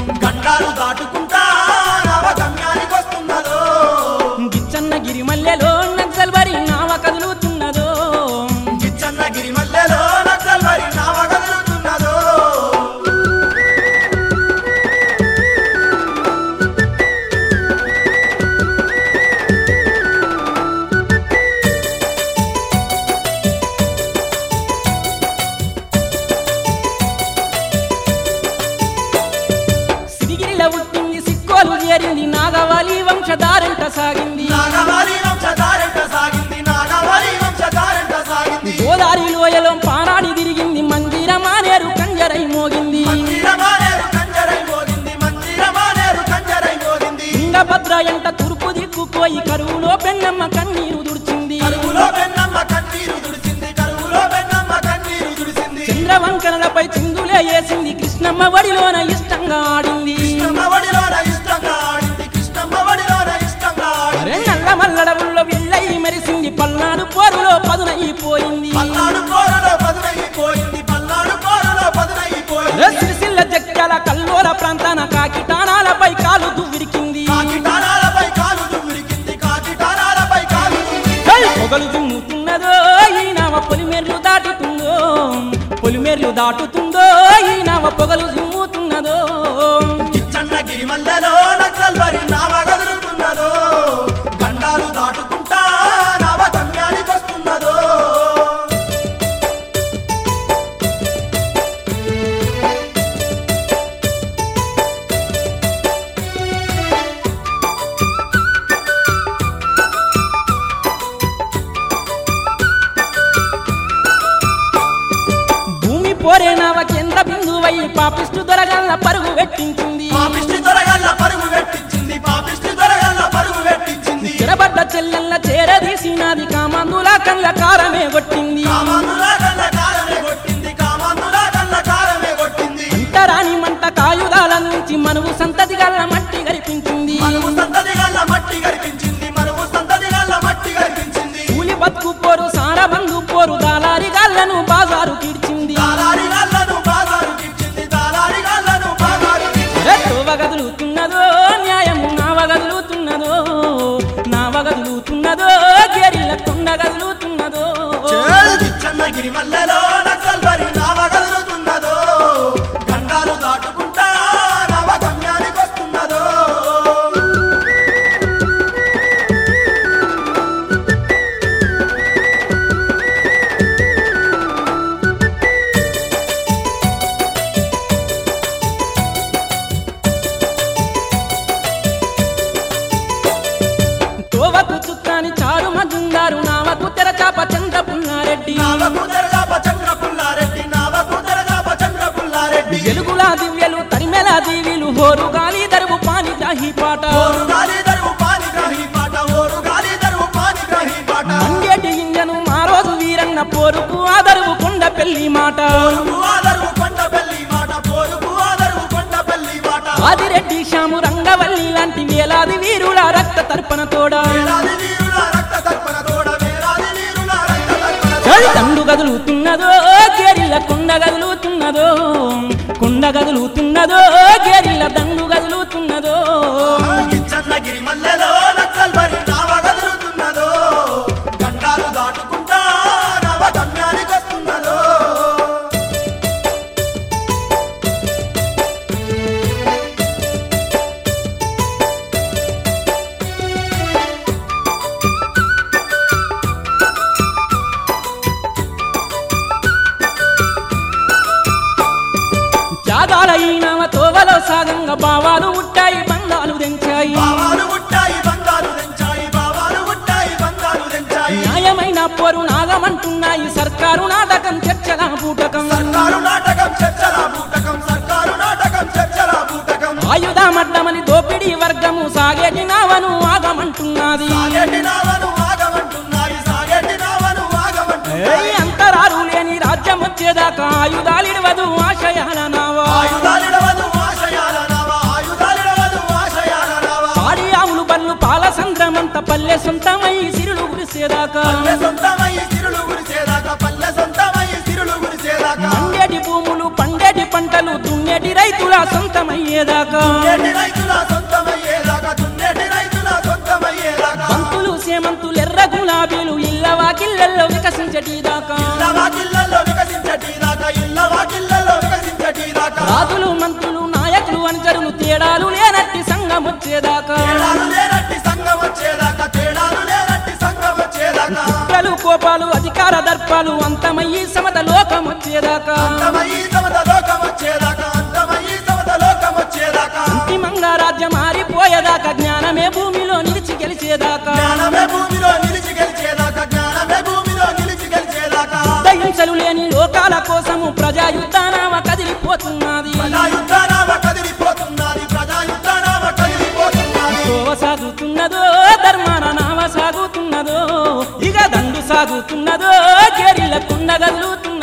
గండాలు దాటుకుంటా నవ గమ్యానికొస్తున్నదో గిచ్చన్న గిరి మల్లెలో నక్సల్ వరి నావ కదులుతున్నదో గిచ్చన్న గిరి మల్లెలో నక్సల్ వరి నావ కదులుతున్నదో సిరిగిరిలో పుట్టింది సిక్కోలు చేరింది నాగవాలి వంశధారంట సాగింది నాగవాలి వంశధారంట సాగింది నాగవాలి వంశధారంట సాగింది గోదారి లోయలో పారాడి తిరిగింది మందిర మానేరు కంజరై మోగింది మందిరమానేరు కంజరై మోగింది మందిరమానేరు కంజరై మోగింది తుంగభద్ర ఎంట తూర్పు దిక్కుపోయి కరువులో పెన్నమ్మ కన్నీరు దుడిచింది కరువులో వెన్నమ్మ కన్నీరు దుడిసింది కరువులో వెన్నమ్మ కన్నీరు దుడిసింది చంద్రవంకనలపై చిందులే వేసింది కృష్ణమ్మ వడిలోన ఇష్టంగా ఆడింది కృష్ణమ్మ వడిలోన ఇష్టంగా ఆడింది కృష్ణమ్మ వడిలోన ఇష్టంగా ఆడింది అరే నల్ల మల్లడవుల్లో వెళ్ళై మెరిసింది పల్నాడు పోరులో పదునైపోయింది పల్నాడు కోరలో పదునైపోయింది పల్నాడు కోరలో పదునైపోయింది అరే సిరిసిల్ల జక్కల కల్లోల ప్రాంతాన కాకిటానాలపై కాలు దువ్విరికింది కాకి తాళాలపై కాలు దుమ్మిరికింది కాకి తాళాలపై కాలు దుమ్మిరికింది. హై! పొగలు దుమ్ముతున్నదో ఈ నావ పొలిమేర్లు దాటుతుందో పొలిమేర్లు దాటుతుందో ఈ నావ పొగలు దుమ్ముతున్నదో కిచ్చన్న గిరి మల్లెలో నక్సల్ వరి నావ కదులుతున్నదో గండాలు దాటుకుంటా నవ గమ్యానికొస్తున్నదో భూమి పోరే నావ కేంద్ర బిందువై పాపిష్టు దొరగల్ల పరుగు పెట్టించింది పాపిష్టి దొరగల్ల పరుగు పెట్టించింది పాపిష్టి దొరగల్ల పరుగు పెట్టించింది చెరబడ్డ చెల్లెల్ల చేరదీసినది కామందుల కళ్ళ కారమే కొట్టింది కామాంధుల కళ్ళ కారమే కొట్టింది కామాంధుల కళ్ళ కారమే కొట్టింది అంతరాని మంట కాయుధాల నుంచి మనువు సంతతి గల్ల మట్టి గరిపించింది మనము సంతతి గల్ల మట్టి గరిపించింది మనము సంతతి గల్ల మట్టి గరిపించింది కూలి బతుకు పోరు సారబందు పోరు దాలారి గాళ్లను బాజారు కిడ్చింది దాలారి గల్లను బాగారు కిచ్చింది దాలారి గల్లను బాగారు కిచ్చింది తోవ గదులుతున్నదో న్యాయము నావ గదులుతున్నదో నావ గదులుతున్నదో గేరిల్ల కొండ గదులుతున్నదో చిన్న గిరి మల్లెలో నక్సల్ వరి నావ కదులుతున్నదో గండాలు దాటుకుంటా నవ గమ్యానికొస్తున్నదో తోవకు చుక్కాని చారు మజుందారు నావకు తెరచాప చంద్ర పుల్లారెడ్డి నావకు తెరగాప చంద్ర పుల్లారెడ్డి నావకు తెరగాప చంద్ర పుల్లారెడ్డి వెలుగులా దివ్యలు తరిమెల దీవిలు హోరు గాలి దరువు పాని జాహి పాట ఓరు గాలి దరువు పాని గ్రహి పాట ఓరు గాలి దరువు పాని గ్రహి పాట మంగేటి ఇంజను మా రోజు వీరన్న పోరుకు ఆదరువు కొండ పెళ్లి మాట పోరుకు ఆదరువు కొండ పెళ్లి మాట పోరుకు ఆదరువు కొండ పెళ్లి మాట ఆదిరెడ్డి శ్యాము రంగవల్లి లాంటి వేలాది వీరుల రక్త తర్పణ తోడా వేలాది వీరుల రక్త తర్పణ తోడ వేలాది వీరుల రక్త తర్పణ తోడ. చలి దండు గదులుతున్నదో గేరిల్ల కొండ గదులుతున్నదో కొండ గదులుతున్నదో గేరిల్ల దండు గదులుతున్నదో గిరి మల్లెలో నక్సల్ వరి నావ కదులుతున్నదో గండాలు దాటుకుంటా నవ గమ్యానికొస్తున్నదో జాగాలైనవ తోవలో సాగంగా భావాలు ఉట్టాయి బంధాలు తెంచాయి బావాలు ఉంటాయి బంగారు తెంచాయి బావాలు ఉంటాయి బంగారు తెంచాయి న్యాయమైన పోరు నాగమంటున్నాయి సర్కారు నాటకం చర్చల బూటకం సర్కారు నాటకం చర్చల బూటకం సర్కారు నాటకం చర్చల బూటకం ఆయుధమడ్డమని దోపిడీ వర్గము సాగేటి నావను ఆగమంటున్నది సాగేటి నావను ఆగమంటున్నాయి సాగేటి నావను ఆగమంటున్నాయి ఏయ్ అంతరారు లేని రాజ్యం వచ్చేదాకా ఆయుధాలిడవదు ఆశయాల నావా ఆయుధాలిడవదు ఆశయాల నావ ఆయుధాలిడవదు ఆశయాల నావ పాడి ఆవులు బళ్ళు పాల సంద్రమంత పల్లె సొంతమై సిరులు గురిసేదాకా పల్లె సొంతమై సిరులు గురిసేదాకా పల్లె సొంతమై సిరులు గురిసేదాకా మండేటి భూములు పండేటి పంటలు దున్నేటి రైతుల సొంతమయ్యే వచ్చేదాకా నేటి రైతుల సొంతమయ్యేదాకా దున్నేటి రైతుల సొంతమయ్యేదాకా బంతులు సేమంతులు ఎర్ర గులాబీలు ఇళ్ళ వాకిళ్ళల్లో వికసించటిదాకా ఇళ్ళ వాకిళ్ళల్లో వికసించటీదాకా ఇళ్ళ వాకిళ్ళల్లో వికసించటీదాకా రాజులు మంత్రులు నాయకులు అంచరులు తేడాలు లేనట్టి సంఘం వచ్చేదాకా తేడాలు లేనట్టి సంఘం వచ్చేదాకా తేడాలు లేనట్టి సంఘం వచ్చేదాకా కుట్రలు కోపాలు అధికార దర్పాలు అంతమయ్యి సమత లోకం వచ్చేదాకా అంతమయ్యి సమత లోకం వచ్చేదాకా అంతమయ్యి సమత లోకం వచ్చేదాకా అంతిమంగా రాజ్యం మారిపోయేదాకా జ్ఞానమే భూమిలో నిలిచి గెలిచేదాకా జ్ఞానమే భూమిలో నిలిచి గెలిచేదాకా జ్ఞానమే భూమిలో నిలిచి గెలిచేదాకా దహించలు లేని లోకాల కోసము ప్రజాయుద్ధానామ కదిలిపోతున్నది ప్రజాయుద్ధానామ కదిలిపోతున్నది ప్రజాయుద్ధానామ కదిలిపోతున్నది తోవ సాగుతున్నదో ధర్మాన నామ సాగుతున్నదో ఇక దండు సాగుతున్నదో కేరిల కుండగల్లుతున్నదో